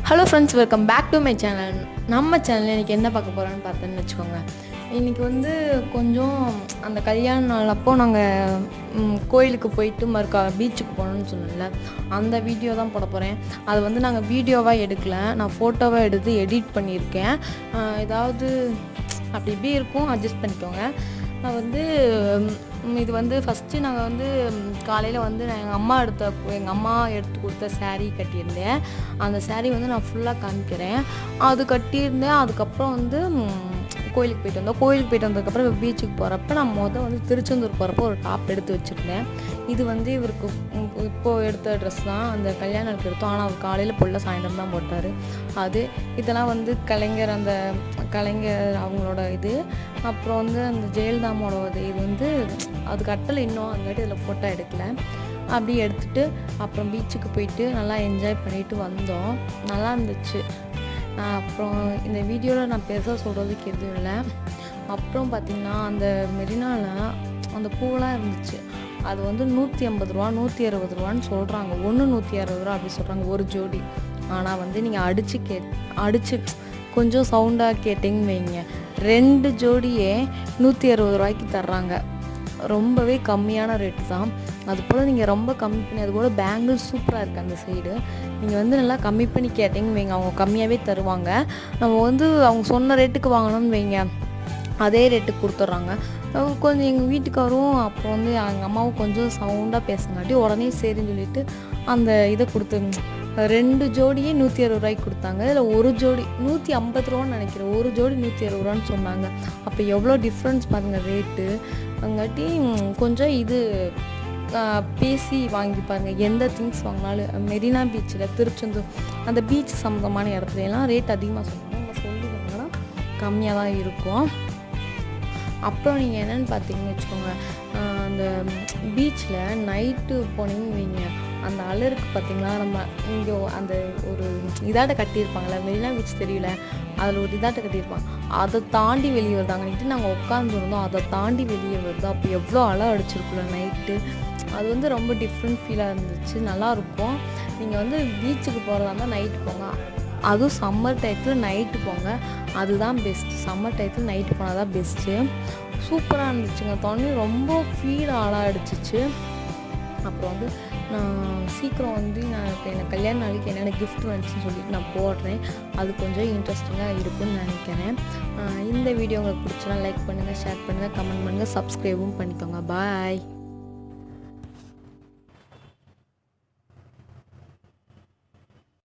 hello friends welcome back to my channel நம்ம சேனலில் இன்றைக்கி என்ன பார்க்க போகிறோன்னு பார்த்தேன்னு வச்சுக்கோங்க இன்றைக்கி வந்து கொஞ்சம் அந்த கல்யாண நாள் அப்போ நாங்கள் கோயிலுக்கு போயிட்டு மறுக்கா பீச்சுக்கு போகணும்னு சொன்னேன்ல அந்த வீடியோ தான் போட போகிறேன் அது வந்து நாங்கள் வீடியோவாக எடுக்கல நான் ஃபோட்டோவாக எடுத்து எடிட் பண்ணியிருக்கேன் ஆஹ் ஏதாவது அப்படி இப்படி இருக்கும் அட்ஜஸ்ட் பண்ணிக்கோங்க நான் வந்து ம், இது வந்து ஃபஸ்ட்டு நாங்கள் வந்து காலையில் வந்து நான் எங்கள் அம்மா எடுத்த எங்கள் அம்மா எடுத்து கொடுத்த saree கட்டியிருந்தேன் அந்த saree வந்து நான் ஃபுல்லாக காமிக்கிறேன் அது கட்டியிருந்தேன் அதுக்கப்புறம் வந்து ம், கோயிலுக்கு போயிட்டு வந்தோம் கோயிலுக்கு போயிட்டு வந்ததுக்கப்புறம் பீச்சுக்கு போகிறப்ப நான் மொதல் வந்து திருச்செந்தூர் போகிறப்ப ஒரு டாப் எடுத்து வச்சுருந்தேன் இது வந்து இவருக்கு ம், இப்போது எடுத்த ட்ரெஸ் தான் அந்த கல்யாணத்துக்கு எடுத்தோம் ஆனால் அவர் காலையில் பொல்ல சாயந்தரம் தான் போட்டார் அது இதெல்லாம் வந்து கலைஞர் அந்த கலைஞர் அவங்களோட இது அப்புறம் வந்து அந்த ஜெயலலிதாமோட இது இது வந்து அது கட்டலை இன்னும் அங்காட்டி இதில் ஃபோட்டோ எடுக்கல அப்படி எடுத்துட்டு அப்புறம் பீச்சுக்கு போயிட்டு நல்லா என்ஜாய் பண்ணிட்டு வந்தோம் நல்லா இருந்துச்சு ஆஹ் அப்புறம் இந்த வீடியோவில் நான் பெருசாக சொல்கிறதுக்கு எதுவும் இல்லை அப்புறம் பார்த்திங்கன்னா அந்த மெரினாவில் அந்த பூவெல்லாம் இருந்துச்சு அது வந்து நூற்றி ஐம்பது ரூபா நூற்றி அறுபது ரூபான்னு சொல்கிறாங்க ஒன்று நூற்றி அறுபது ரூபா அப்படி சொல்கிறாங்க ஒரு ஜோடி ஆனால் வந்து நீங்கள் அடித்து கே அடித்து கொஞ்சம் சவுண்டாக கேட்டிங்கன்னு வைங்க ரெண்டு ஜோடியே நூற்றி அறுபது ரூபாய்க்கு தர்றாங்க ரொம்பவே கம்மியான ரேட்டு தான் அது போல் நீங்கள் ரொம்ப கம்மி பண்ணி அது போல் பேங்கிள் சூப்பராக இருக்குது அந்த சைடு நீங்கள் வந்து நல்லா கம்மி பண்ணி கேட்டிங்கன்னு வைங்க அவங்க கம்மியாகவே தருவாங்க நம்ம வந்து அவங்க சொன்ன ரேட்டுக்கு வாங்கணும்னு வைங்க அதே ரேட்டுக்கு கொடுத்துட்றாங்க அவங்க கொஞ்சம் எங்கள் வீட்டுக்காரும் அப்போ வந்து எங்கள் அம்மாவும் கொஞ்சம் சவுண்டாக பேசுங்காட்டி உடனே சரின்னு சொல்லிட்டு அந்த இதை கொடுத்து ரெண்டு ஜோடியே நூற்றி அறுபது ரூபாய்க்கு கொடுத்தாங்க இதில் ஒரு ஜோடி நூற்றி ஐம்பது ரூபான்னு நினைக்கிறேன் ஒரு ஜோடி நூற்றி அறுபது ரூபான்னு சொன்னாங்க அப்போ எவ்வளோ டிஃப்ரென்ஸ் பாருங்கள் ரேட்டு அங்காட்டி ம், கொஞ்சம் இது ஆ, பேசி வாங்கி பாருங்கள் எந்த திங்ஸ் வாங்கினாலும் மெரினா பீச்சில் திருச்செந்தூர் அந்த பீச் சம்மந்தமான இடத்துல எல்லாம் ரேட் அதிகமாக சொல்லுவாங்க நம்ம சொல்லி வாங்கினா கம்மியாக தான் இருக்கும் அப்புறம் நீங்கள் என்னென்னு பார்த்தீங்கன்னு வச்சுக்கோங்க ஆஹ் அந்த பீச்சில் நைட்டு போனீங்கன்னு வைங்க அந்த அலருக்கு பார்த்தீங்களா நம்ம இங்கே அந்த ஒரு இதாட்ட கட்டியிருப்பாங்கல்ல மெரினா பீச் தெரியல அதில் ஒரு இதாட்ட கட்டியிருப்பாங்க அதை தாண்டி வெளியே வருதாங்கன்ட்டு நாங்கள் உட்காந்துருந்தோம் அதை தாண்டி வெளியே வருது அப்போ எவ்வளோ அலை அடிச்சிருக்குல்ல நைட்டு அது வந்து ரொம்ப டிஃப்ரெண்ட் ஃபீலாக இருந்துச்சு நல்லாயிருக்கும் நீங்கள் வந்து பீச்சுக்கு போகிறதா இருந்தால் நைட்டு போங்க அதுவும் சம்மர் டயத்தில் நைட்டு போங்க அதுதான் பெஸ்ட் சம்மர் டயத்தில் நைட்டு போனால் தான் பெஸ்ட்டு சூப்பராக இருந்துச்சுங்க தண்ணி ரொம்ப ஃபீல் ஆளாக அடிச்சிச்சு அப்புறம் வந்து நான் சீக்கிரம் வந்து நான் இப்போ எனக்கு கல்யாண நாளைக்கு என்னென்ன gift வந்துச்சுன்னு சொல்லிட்டு நான் போடுறேன் அது கொஞ்சம் இன்ட்ரெஸ்டிங்காக இருக்கும்னு நினைக்கிறேன் ஆஹ் இந்த வீடியோ உங்களுக்கு பிடிச்சனா லைக் பண்ணுங்கள் ஷேர் பண்ணுங்கள் கமெண்ட் பண்ணுங்கள் சப்ஸ்கிரைபும் பண்ணிக்கோங்க பாய்